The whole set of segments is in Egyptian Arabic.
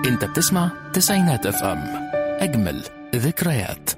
انت بتسمع تسعينات اف ام اجمل ذكريات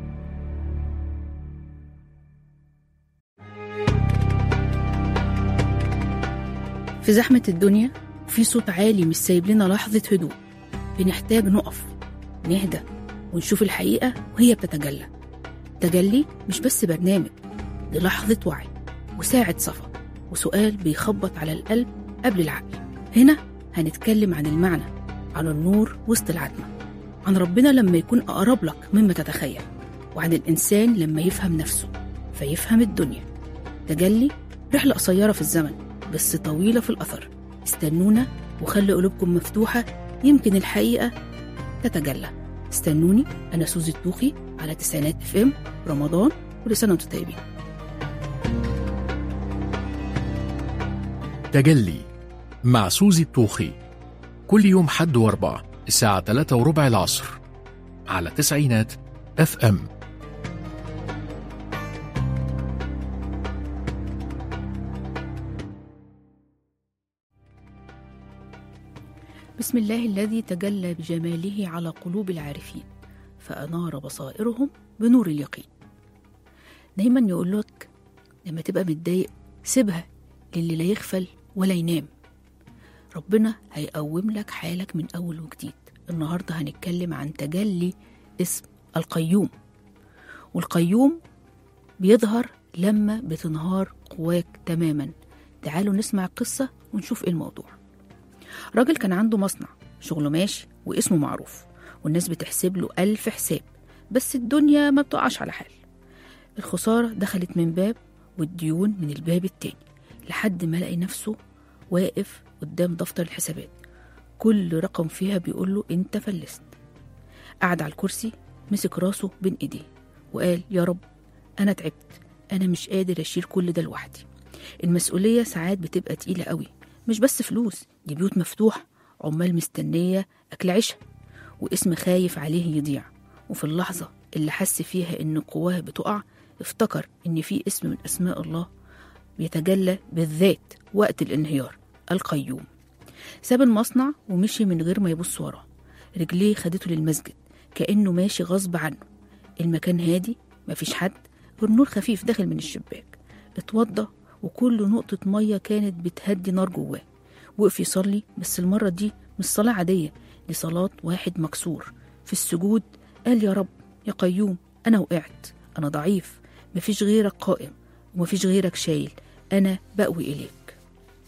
في زحمة الدنيا في صوت عالي مش سايب لنا لحظة هدوء بنحتاج نقف نهدى ونشوف الحقيقة وهي بتتجلى تجلي مش بس برنامج دي لحظة وعي وساعة صفا وسؤال بيخبط على القلب قبل العقل هنا هنتكلم عن المعنى عن النور وسط العتمة عن ربنا لما يكون أقرب لك مما تتخيل وعن الإنسان لما يفهم نفسه فيفهم الدنيا تجلي رحلة قصيرة في الزمن بس طويلة في الأثر استنونا وخلي قلوبكم مفتوحة يمكن الحقيقة تتجلى استنوني أنا سوزي الطوخي على تسعينات اف ام رمضان كل سنة وانتم طيبين تجلي مع سوزي الطوخي كل يوم حد واربع الساعة 3 وربع العصر على تسعينات اف ام بسم الله الذي تجلى بجماله على قلوب العارفين فأنار بصائرهم بنور اليقين دايما يقول لك لما تبقى متضايق سيبها للي لا يغفل ولا ينام ربنا هيقوم لك حالك من أول وجديد النهاردة هنتكلم عن تجلي اسم القيوم والقيوم بيظهر لما بتنهار قواك تماما تعالوا نسمع القصة ونشوف ايه الموضوع راجل كان عنده مصنع شغله ماشي واسمه معروف والناس بتحسب له ألف حساب بس الدنيا ما بتقعش على حال الخسارة دخلت من باب والديون من الباب التاني لحد ما لقي نفسه واقف قدام دفتر الحسابات كل رقم فيها بيقول له انت فلست قعد على الكرسي مسك راسه بين ايديه وقال يا رب انا تعبت انا مش قادر اشيل كل ده لوحدي المسؤولية ساعات بتبقى تقيلة قوي مش بس فلوس دي بيوت مفتوحة عمال مستنية أكل عيشها واسم خايف عليه يضيع وفي اللحظة اللي حس فيها إن قواه بتقع افتكر إن في اسم من أسماء الله بيتجلى بالذات وقت الانهيار القيوم ساب المصنع ومشي من غير ما يبص وراه رجليه خدته للمسجد كأنه ماشي غصب عنه المكان هادي مفيش حد غير نور خفيف داخل من الشباك اتوضى وكل نقطة مية كانت بتهدي نار جواه وقف يصلي بس المرة دي مش صلاة عادية دي صلاة واحد مكسور في السجود قال يا رب يا قيوم أنا وقعت أنا ضعيف مفيش غيرك قائم ومفيش غيرك شايل أنا بأوي إليك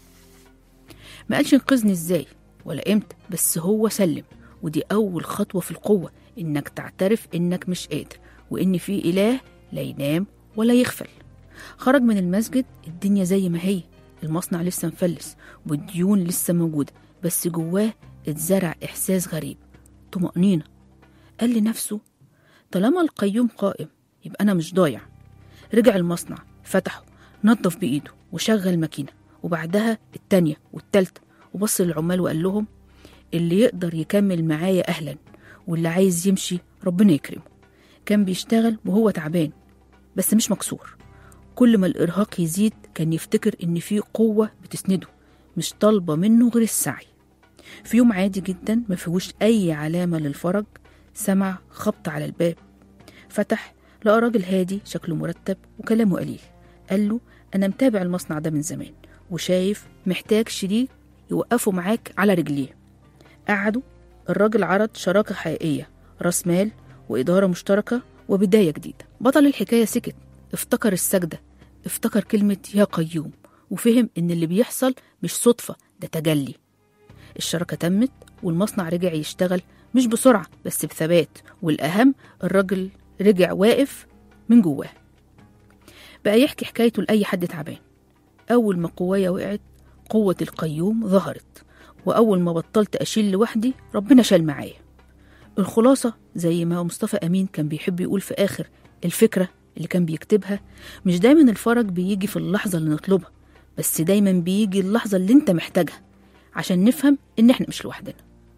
ما قالش انقذني ازاي ولا امتى بس هو سلم ودي أول خطوة في القوة إنك تعترف إنك مش قادر وإن في إله لا ينام ولا يغفل خرج من المسجد الدنيا زي ما هي المصنع لسه مفلس والديون لسه موجودة بس جواه اتزرع إحساس غريب طمأنينة قال لنفسه طالما القيوم قائم يبقى أنا مش ضايع رجع المصنع فتحه نظف بإيده وشغل ماكينة وبعدها التانية والتالتة وبص للعمال وقال لهم اللي يقدر يكمل معايا أهلا واللي عايز يمشي ربنا يكرمه كان بيشتغل وهو تعبان بس مش مكسور كل ما الإرهاق يزيد كان يفتكر إن في قوة بتسنده مش طالبة منه غير السعي في يوم عادي جدا ما فيهوش أي علامة للفرج سمع خبط على الباب فتح لقى راجل هادي شكله مرتب وكلامه قليل قال له أنا متابع المصنع ده من زمان وشايف محتاج شريك يوقفه معاك على رجليه قعدوا الراجل عرض شراكة حقيقية راس مال وإدارة مشتركة وبداية جديدة بطل الحكاية سكت افتكر السجدة افتكر كلمة يا قيوم وفهم إن اللي بيحصل مش صدفة ده تجلي الشراكة تمت والمصنع رجع يشتغل مش بسرعة بس بثبات والأهم الراجل رجع واقف من جواه بقى يحكي حكايته لأي حد تعبان أول ما قوايا وقعت قوة القيوم ظهرت وأول ما بطلت أشيل لوحدي ربنا شال معايا الخلاصة زي ما مصطفى أمين كان بيحب يقول في آخر الفكرة اللي كان بيكتبها مش دايما الفرج بيجي في اللحظة اللي نطلبها بس دايما بيجي اللحظة اللي انت محتاجها عشان نفهم ان احنا مش لوحدنا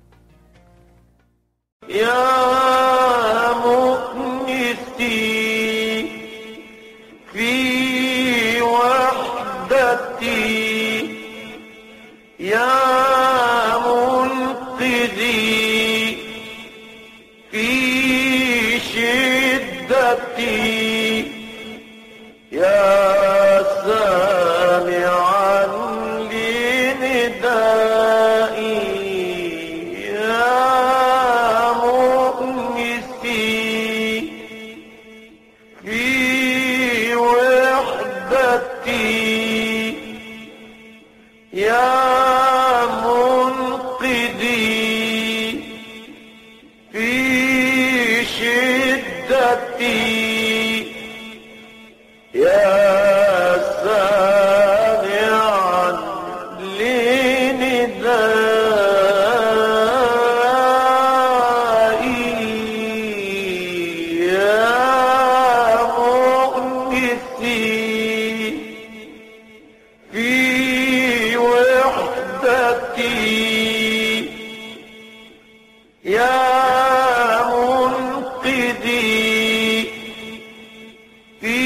يا مؤنسي في وحدتي يا منقذي يا منقذي في شدتي يا سامعا لندائي يا مؤنسي في وحدتي يا منقذي في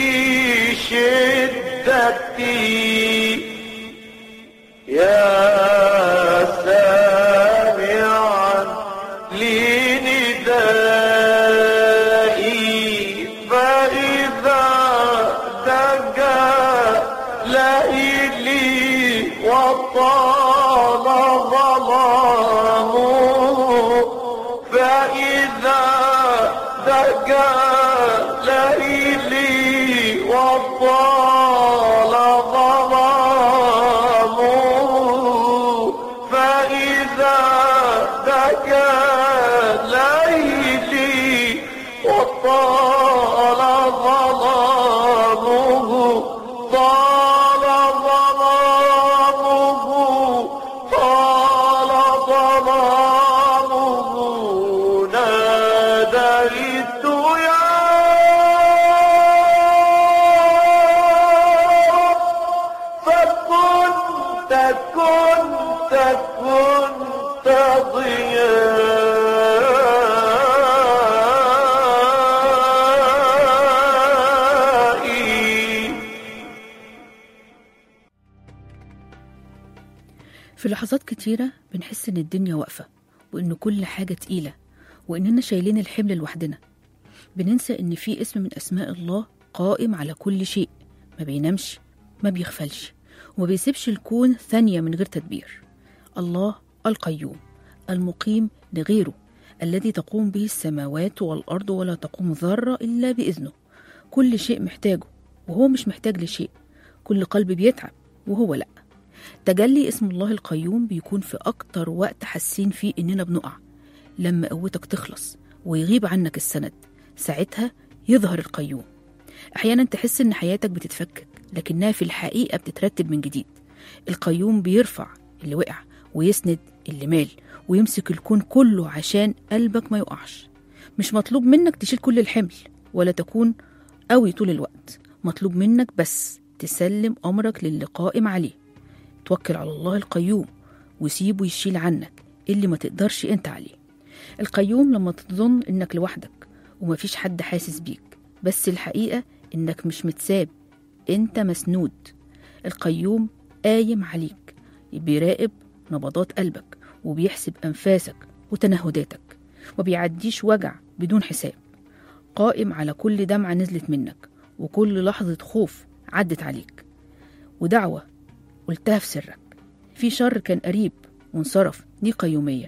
شدتي يا سامعا لندائي فإذا دجا ليلي وطال ظلامه فإذا دجا ليلي وطال ظلامه فإذا دجا ليلي وطال ظلامه طال ظلامه طال ظلامه ناديت يا فكنت كنت كنت ضيائي في لحظات كتيرة بنحس إن الدنيا واقفة وإن كل حاجة تقيلة وإننا شايلين الحمل لوحدنا بننسى إن في اسم من أسماء الله قائم على كل شيء ما بينامش ما بيغفلش وما بيسيبش الكون ثانية من غير تدبير الله القيوم المقيم لغيره الذي تقوم به السماوات والأرض ولا تقوم ذرة إلا بإذنه كل شيء محتاجه وهو مش محتاج لشيء كل قلب بيتعب وهو لأ تجلي اسم الله القيوم بيكون في أكتر وقت حاسين فيه إننا بنقع لما قوتك تخلص ويغيب عنك السند ساعتها يظهر القيوم أحيانا تحس إن حياتك بتتفكك لكنها في الحقيقة بتترتب من جديد القيوم بيرفع اللي وقع ويسند اللي مال ويمسك الكون كله عشان قلبك ما يقعش مش مطلوب منك تشيل كل الحمل ولا تكون قوي طول الوقت مطلوب منك بس تسلم أمرك للي قائم عليه توكل على الله القيوم وسيبه يشيل عنك اللي ما تقدرش انت عليه القيوم لما تظن انك لوحدك ومفيش حد حاسس بيك بس الحقيقة انك مش متساب انت مسنود القيوم قايم عليك بيراقب نبضات قلبك وبيحسب أنفاسك وتنهداتك وبيعديش وجع بدون حساب قائم على كل دمعة نزلت منك وكل لحظة خوف عدت عليك ودعوة قلتها في سرك في شر كان قريب وانصرف دي قيومية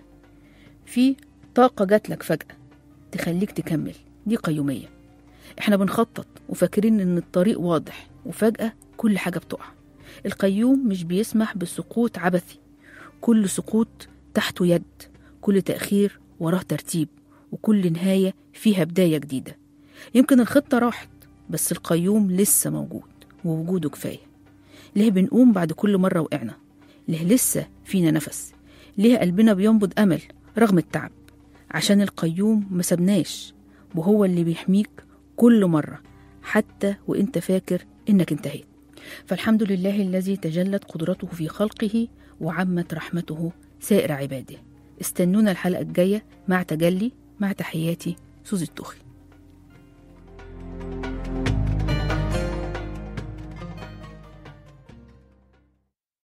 في طاقة جاتلك فجأة تخليك تكمل دي قيومية احنا بنخطط وفاكرين ان الطريق واضح وفجأة كل حاجة بتقع القيوم مش بيسمح بسقوط عبثي كل سقوط تحته يد كل تأخير وراه ترتيب وكل نهاية فيها بداية جديدة يمكن الخطة راحت بس القيوم لسه موجود ووجوده كفاية ليه بنقوم بعد كل مرة وقعنا ليه لسه فينا نفس ليه قلبنا بينبض أمل رغم التعب عشان القيوم ما سبناش وهو اللي بيحميك كل مرة حتى وانت فاكر انك انتهيت فالحمد لله الذي تجلت قدرته في خلقه وعمت رحمته سائر عباده استنونا الحلقة الجاية مع تجلي مع تحياتي سوزي التوخي